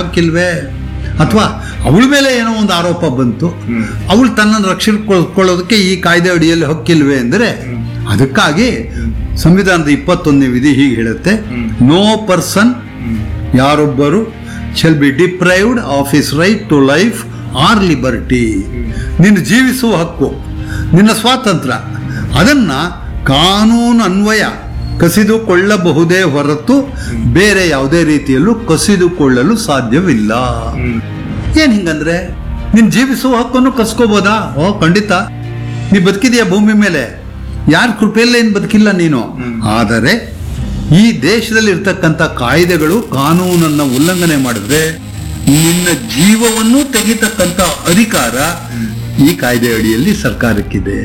ಹಕ್ಕಿಲ್ವೇ ಅಥವಾ ಅವಳ ಮೇಲೆ ಏನೋ ಒಂದು ಆರೋಪ ಬಂತು ಅವಳು ತನ್ನನ್ನು ರಕ್ಷಿಸಿಕೊಳ್ಳೋದಕ್ಕೆ ಈ ಕಾಯ್ದೆ ಅಡಿಯಲ್ಲಿ ಹಕ್ಕಿಲ್ವೇ ಅಂದರೆ ಅದಕ್ಕಾಗಿ ಸಂವಿಧಾನದ ಇಪ್ಪತ್ತೊಂದನೇ ವಿಧಿ ಹೀಗೆ ಹೇಳುತ್ತೆ ನೋ ಪರ್ಸನ್ ಯಾರೊಬ್ಬರು shall be deprived of his right to life or liberty ನಿನ್ನ ಜೀವಿಸುವ ಹಕ್ಕು ನಿನ್ನ ಸ್ವಾತಂತ್ರ್ಯ ಅದನ್ನ ಕಾನೂನು ಅನ್ವಯ ಕಸಿದುಕೊಳ್ಳಬಹುದೇ ಹೊರತು ಬೇರೆ ಯಾವುದೇ ರೀತಿಯಲ್ಲೂ ಕಸಿದುಕೊಳ್ಳಲು ಸಾಧ್ಯವಿಲ್ಲ ಏನ್ ಹಿಂಗಂದ್ರೆ ನೀನ್ ಜೀವಿಸುವ ಹಕ್ಕನ್ನು ಕಸ್ಕೋಬೋದಾ ಓ ಖಂಡಿತ ನೀ ಬದುಕಿದೆಯಾ ಭೂಮಿ ಮೇಲೆ ಯಾರ ಕೃಪೆಯಲ್ಲೇ ಏನ್ ಬದುಕಿಲ್ಲ ನೀನು ಆದರೆ ಈ ದೇಶದಲ್ಲಿ ಇರ್ತಕ್ಕಂಥ ಕಾಯ್ದೆಗಳು ಕಾನೂನನ್ನ ಉಲ್ಲಂಘನೆ ಮಾಡಿದ್ರೆ ನಿನ್ನ ಜೀವವನ್ನು ತೆಗಿತಕ್ಕಂಥ ಅಧಿಕಾರ ಈ ಕಾಯ್ದೆ ಅಡಿಯಲ್ಲಿ ಸರ್ಕಾರಕ್ಕಿದೆ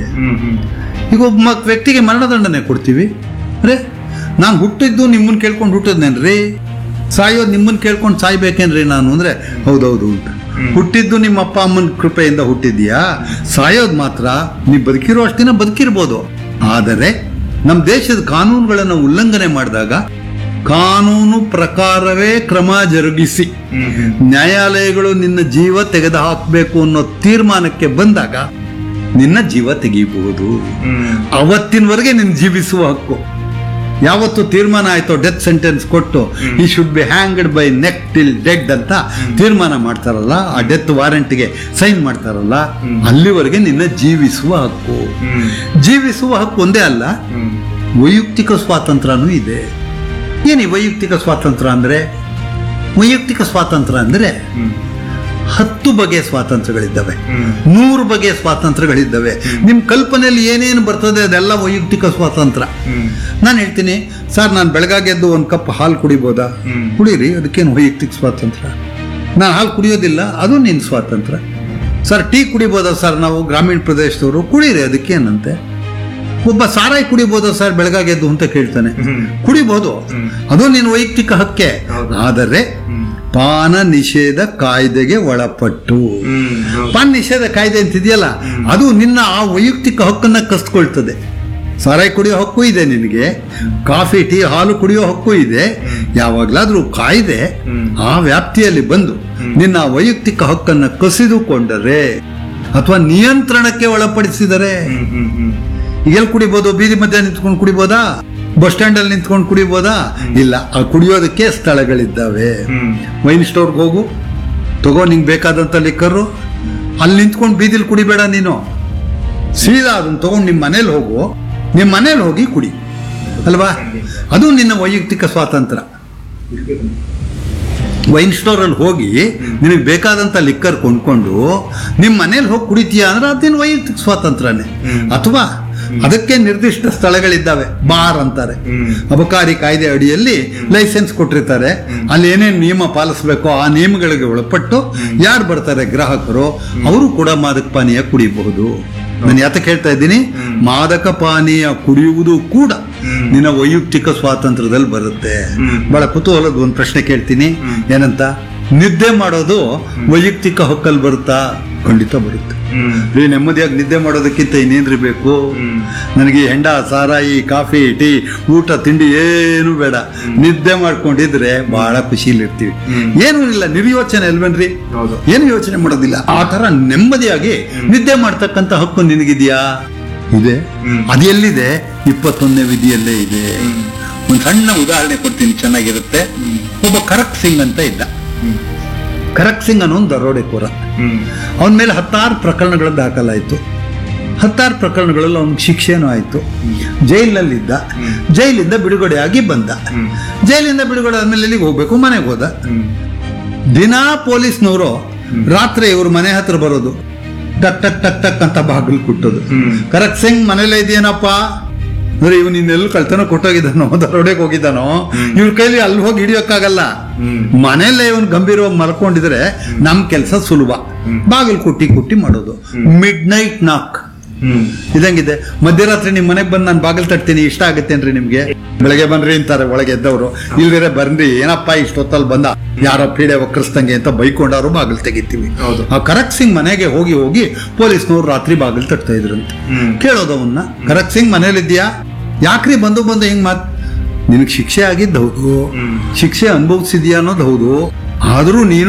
ಈಗ ಒಬ್ಬ ಮ- ವ್ಯಕ್ತಿಗೆ ಮರಣದಂಡನೆ ಕೊಡ್ತೀವಿ ಅರೆ ನಾನು ಹುಟ್ಟಿದ್ದು ನಿಮ್ಮನ್ನ ಕೇಳ್ಕೊಂಡು ಹುಟ್ಟಿದ್ನೇನ್ರಿ ಸಾಯೋದು ನಿಮ್ಮನ್ನ ಕೇಳ್ಕೊಂಡು ಸಾಯ್ಬೇಕೇನ್ರಿ ನಾನು ಅಂದ್ರೆ ಹೌದೌದು ಅಂತ ಹುಟ್ಟಿದ್ದು ನಿಮ್ಮ ಅಪ್ಪ ಅಮ್ಮನ ಕೃಪೆಯಿಂದ ಹುಟ್ಟಿದ್ಯಾ ಸಾಯೋದು ಮಾತ್ರ ನೀವು ಬದುಕಿರೋ ಅಷ್ಟು ದಿನ ಬದುಕಿರ್ಬೋದು ಆದರೆ ನಮ್ಮ ದೇಶದ ಕಾನೂನುಗಳನ್ನು ಉಲ್ಲಂಘನೆ ಮಾಡಿದಾಗ ಕಾನೂನು ಪ್ರಕಾರವೇ ಕ್ರಮ ಜರುಗಿಸಿ ನ್ಯಾಯಾಲಯಗಳು ನಿನ್ನ ಜೀವ ತೆಗೆದು ಹಾಕಬೇಕು ಅನ್ನೋ ತೀರ್ಮಾನಕ್ಕೆ ಬಂದಾಗ ನಿನ್ನ ಜೀವ ತೆಗೆಯಬಹುದು ಅವತ್ತಿನವರೆಗೆ ನಿನ್ನ ಜೀವಿಸುವ ಹಕ್ಕು ಯಾವತ್ತು ತೀರ್ಮಾನ ಆಯ್ತೋ ಡೆತ್ ಸೆಂಟೆನ್ಸ್ ಕೊಟ್ಟು he should be hanged by neck till dead ಅಂತ ತೀರ್ಮಾನ ಮಾಡ್ತಾರಲ್ಲ ಆ ಡೆತ್ ವಾರಂಟ್ಗೆ ಸೈನ್ ಮಾಡ್ತಾರಲ್ಲ ಅಲ್ಲಿವರೆಗೆ ನಿನ್ನ ಜೀವಿಸುವ ಹಕ್ಕು ಜೀವಿಸುವ ಹಕ್ಕು ಒಂದೇ ಅಲ್ಲ ವೈಯಕ್ತಿಕ ಸ್ವಾತಂತ್ರ್ಯನೂ ಇದೆ ಏನು ಈ ವೈಯಕ್ತಿಕ ಸ್ವಾತಂತ್ರ್ಯ ಅಂದ್ರೆ ವೈಯಕ್ತಿಕ ಸ್ವಾತಂತ್ರ್ಯ ಅಂದ್ರೆ ಹತ್ತು ಬಗೆಯ ಸ್ವಾತಂತ್ರ್ಯಗಳಿದ್ದಾವೆ ನೂರು ಬಗೆಯ ಸ್ವಾತಂತ್ರ್ಯಗಳಿದ್ದಾವೆ ನಿಮ್ಮ ಕಲ್ಪನೆಯಲ್ಲಿ ಏನೇನು ಬರ್ತದೆ ಅದೆಲ್ಲ ವೈಯಕ್ತಿಕ ಸ್ವಾತಂತ್ರ್ಯ ನಾನು ಹೇಳ್ತೀನಿ ಸರ್ ನಾನು ಬೆಳಗಾಗಿ ಎದ್ದು ಒಂದು ಕಪ್ ಹಾಲು ಕುಡಿಬೋದಾ ಕುಡೀರಿ ಅದಕ್ಕೇನು ವೈಯಕ್ತಿಕ ಸ್ವಾತಂತ್ರ್ಯ ನಾನು ಹಾಲು ಕುಡಿಯೋದಿಲ್ಲ ಅದು ನಿನ್ನ ಸ್ವಾತಂತ್ರ್ಯ ಸರ್ ಟೀ ಕುಡಿಬೋದಾ ಸರ್ ನಾವು ಗ್ರಾಮೀಣ ಪ್ರದೇಶದವರು ಕುಡೀರಿ ಅದಕ್ಕೇನಂತೆ ಒಬ್ಬ ಸಾರಾಯಿ ಕುಡಿಬೋದಾ ಸರ್ ಬೆಳಗಾಗಿ ಎದ್ದು ಅಂತ ಕೇಳ್ತಾನೆ ಕುಡಿಬಹುದು ಅದು ನಿನ್ನ ವೈಯಕ್ತಿಕ ಹಕ್ಕೆ ಆದರೆ ಪಾನ ನಿಷೇಧ ಕಾಯ್ದೆಗೆ ಒಳಪಟ್ಟು ಪಾನ ನಿಷೇಧ ಕಾಯ್ದೆ ಅಂತಿದೆಯಲ್ಲ ಅದು ನಿನ್ನ ಆ ವೈಯಕ್ತಿಕ ಹಕ್ಕನ್ನ ಕಸ್ಕೊಳ್ತದೆ ಸಾರಾಯಿ ಕುಡಿಯೋ ಹಕ್ಕು ಇದೆ ನಿನಗೆ ಕಾಫಿ ಟೀ ಹಾಲು ಕುಡಿಯೋ ಹಕ್ಕು ಇದೆ ಯಾವಾಗ್ಲಾದ್ರೂ ಕಾಯ್ದೆ ಆ ವ್ಯಾಪ್ತಿಯಲ್ಲಿ ಬಂದು ನಿನ್ನ ವೈಯಕ್ತಿಕ ಹಕ್ಕನ್ನ ಕಸಿದುಕೊಂಡರೆ ಅಥವಾ ನಿಯಂತ್ರಣಕ್ಕೆ ಒಳಪಡಿಸಿದರೆ ಈಗ ಎಲ್ಲಿ ಕುಡಿಬೋದು ಬೀದಿ ಮಧ್ಯ ನಿಂತ್ಕೊಂಡು ಕುಡಿಬೋದಾ ಬಸ್ ಸ್ಟ್ಯಾಂಡ್ ಅಲ್ಲಿ ನಿಂತ್ಕೊಂಡು ಕುಡಿಬೋದಾ ಇಲ್ಲ ಆ ಕುಡಿಯೋದಕ್ಕೆ ಸ್ಥಳಗಳಿದ್ದಾವೆ ವೈನ್ ಸ್ಟೋರ್ಗೆ ಹೋಗು ತಗೋ ನಿಂಗೆ ಬೇಕಾದಂತ ಲಿಕ್ಕರು ಅಲ್ಲಿ ನಿಂತ್ಕೊಂಡು ಬೀದಿಲಿ ಕುಡಿಬೇಡ ನೀನು ಸೀದಾ ಅದನ್ನ ತಗೊಂಡು ನಿಮ್ಮ ಮನೇಲಿ ಹೋಗು ನಿಮ್ಮ ಮನೇಲಿ ಹೋಗಿ ಕುಡಿ ಅಲ್ವಾ ಅದು ನಿನ್ನ ವೈಯಕ್ತಿಕ ಸ್ವಾತಂತ್ರ್ಯ ವೈನ್ ಸ್ಟೋರಲ್ಲಿ ಹೋಗಿ ನಿನಗೆ ಬೇಕಾದಂತ ಲಿಕ್ಕರ್ ಕೊಂಡ್ಕೊಂಡು ನಿಮ್ಮ ಮನೇಲಿ ಹೋಗಿ ಕುಡಿತೀಯ ಅಂದ್ರೆ ಅದೇನು ವೈಯಕ್ತಿಕ ಸ್ವಾತಂತ್ರ್ಯನೇ ಅಥವಾ ಅದಕ್ಕೆ ನಿರ್ದಿಷ್ಟ ಸ್ಥಳಗಳಿದ್ದಾವೆ ಬಾರ್ ಅಂತಾರೆ ಅಬಕಾರಿ ಕಾಯ್ದೆ ಅಡಿಯಲ್ಲಿ ಲೈಸೆನ್ಸ್ ಕೊಟ್ಟಿರ್ತಾರೆ ಅಲ್ಲಿ ಏನೇನು ನಿಯಮ ಪಾಲಿಸಬೇಕೋ ಆ ನಿಯಮಗಳಿಗೆ ಒಳಪಟ್ಟು ಯಾರು ಬರ್ತಾರೆ ಗ್ರಾಹಕರು ಅವರು ಕೂಡ ಮಾದಕ ಪಾನೀಯ ಕುಡಿಯಬಹುದು ನಾನು ಯಾತಕ್ಕೆ ಹೇಳ್ತಾ ಇದ್ದೀನಿ ಮಾದಕ ಪಾನೀಯ ಕುಡಿಯುವುದು ಕೂಡ ನಿನ್ನ ವೈಯಕ್ತಿಕ ಸ್ವಾತಂತ್ರ್ಯದಲ್ಲಿ ಬರುತ್ತೆ ಬಹಳ ಕುತೂಹಲದ ಒಂದು ಪ್ರಶ್ನೆ ಕೇಳ್ತೀನಿ ಏನಂತ ನಿದ್ದೆ ಮಾಡೋದು ವೈಯಕ್ತಿಕ ಹಕ್ಕಲ್ಲಿ ಬರುತ್ತಾ ಖಂಡಿತ ಬರುತ್ತೆ ರೀ ನೆಮ್ಮದಿಯಾಗಿ ನಿದ್ದೆ ಮಾಡೋದಕ್ಕಿಂತ ಇನ್ನೇನ್ರಿ ಬೇಕು ನನಗೆ ಈ ಹೆಂಡ ಸಾರಾಯಿ ಕಾಫಿ ಟೀ ಊಟ ತಿಂಡಿ ಏನು ಬೇಡ ನಿದ್ದೆ ಮಾಡ್ಕೊಂಡಿದ್ರೆ ಬಹಳ ಖುಷಿಲಿರ್ತೀವಿ ಏನೂ ಇಲ್ಲ ನಿರ್ಯೋಚನೆ ಅಲ್ವೇನ್ರಿ ಹೌದು. ಏನು ಯೋಚನೆ ಮಾಡೋದಿಲ್ಲ ಆ ತರ ನೆಮ್ಮದಿಯಾಗಿ ನಿದ್ದೆ ಮಾಡ್ತಕ್ಕಂಥ ಹಕ್ಕು ನಿನಗಿದೆಯಾ ಇದೆ ಅದು ಎಲ್ಲಿದೆ ಇಪ್ಪತ್ತೊಂದನೇ ವಿಧಿಯಲ್ಲೇ ಇದೆ ಒಂದು ಸಣ್ಣ ಉದಾಹರಣೆ ಕೊಡ್ತೀನಿ ಚೆನ್ನಾಗಿರುತ್ತೆ ಒಬ್ಬ ಕರಕ್ ಸಿಂಗ್ ಅಂತ ಇದ್ದ ಕರಕ್ ಸಿಂಗ್ ಅನ್ನೋ ಒಂದು ದರೋಡೆಕೋರ ಅವನ ಮೇಲೆ ಹತ್ತಾರು ಪ್ರಕರಣಗಳು ದಾಖಲಾಯಿತು ಹತ್ತಾರು ಪ್ರಕರಣಗಳಲ್ಲಿ ಅವನಿಗೆ ಶಿಕ್ಷೆನೂ ಆಯಿತು ಜೈಲಿನಲ್ಲಿದ್ದ ಜೈಲಿಂದ ಬಿಡುಗಡೆಯಾಗಿ ಬಂದ ಜೈಲಿಂದ ಬಿಡುಗಡೆ ಆದ್ಮೇಲೆ ಎಲ್ಲಿಗೆ ಹೋಗ್ಬೇಕು ಮನೆಗೆ ಹೋದ ದಿನಾ ಪೊಲೀಸ್ನವರು ರಾತ್ರಿ ಇವ್ರ ಮನೆ ಹತ್ರ ಬರೋದು ಟಕ್ ಟಕ್ ಟಕ್ ಟಕ್ ಅಂತ ಬಾಗಿಲು ಕುಟ್ಟೋದು ಕರೆಕ್ಟ್ ಸಿಂಗ್ ಮನೇಲೆ ಇದೆಯೇನಪ್ಪ ಅಂದ್ರೆ ಇವನು ಇನ್ನೆಲ್ಲೂ ಕಳ್ತನ ಕೊಟ್ಟೋಗಿದ್ದಾನೋ ದರೋಡೆಗೆ ಹೋಗಿದ್ದಾನೋ ಇವ್ರ ಕೈಲಿ ಅಲ್ಲಿ ಹೋಗಿ ಹಿಡಿಯೋಕ್ಕಾಗಲ್ಲ ಮನೆಯಲ್ಲೇ ಇವನು ಗಂಭೀರವಾಗಿ ಮಲ್ಕೊಂಡಿದ್ರೆ ನಮ್ ಕೆಲಸ ಸುಲಭ ಬಾಗಿಲು ಕುಟ್ಟಿ ಕುಟ್ಟಿ ಮಾಡೋದು ಮಿಡ್ ನೈಟ್ ನಾಕ್ ಇದಂಗಿದೆ ಮಧ್ಯರಾತ್ರಿ ನಿಮ್ ಮನೆಗೆ ಬಂದು ನಾನು ಬಾಗಿಲು ತಟ್ತೀನಿ ಇಷ್ಟ ಆಗುತ್ತೇನ್ರಿ ನಿಮ್ಗೆ ಬೆಳಗ್ಗೆ ಬನ್ರಿ ಅಂತಾರೆ ಒಳಗೆ ಎದ್ದವರು ಇಲ್ದಿರೆ ಬರ್ರಿ ಏನಪ್ಪ ಇಷ್ಟೊತ್ತಲ್ಲಿ ಬಂದ ಯಾರೋ ಪೀಡೆ ವಕ್ರಿಸ್ದಂಗೆ ಅಂತ ಬೈಕೊಂಡವರು ಬಾಗಿಲು ತೆಗಿತೀವಿ ಹೌದು. ಆ ಕರಕ್ ಸಿಂಗ್ ಮನೆಗೆ ಹೋಗಿ ಹೋಗಿ ಪೊಲೀಸ್ನವ್ರು ರಾತ್ರಿ ಬಾಗಿಲು ತಟ್ತಾ ಇದ್ರಂತೆ ಕೇಳೋದು ಅವನ್ನ ಕರಕ್ ಸಿಂಗ್ ಮನೇಲಿದ್ಯಾ ಯಾಕ್ರಿ ಬಂದು ಬಂದು ಹಿಂಗ್ ಮಾತ್ ನಿನಗೆ ಶಿಕ್ಷೆ ಆಗಿದ್ದು ಹೌದು ಶಿಕ್ಷೆ ಅನುಭವಿಸಿದ್ಯಾ ಅನ್ನೋದು ಹೌದು ಆದ್ರೂ ನೀನು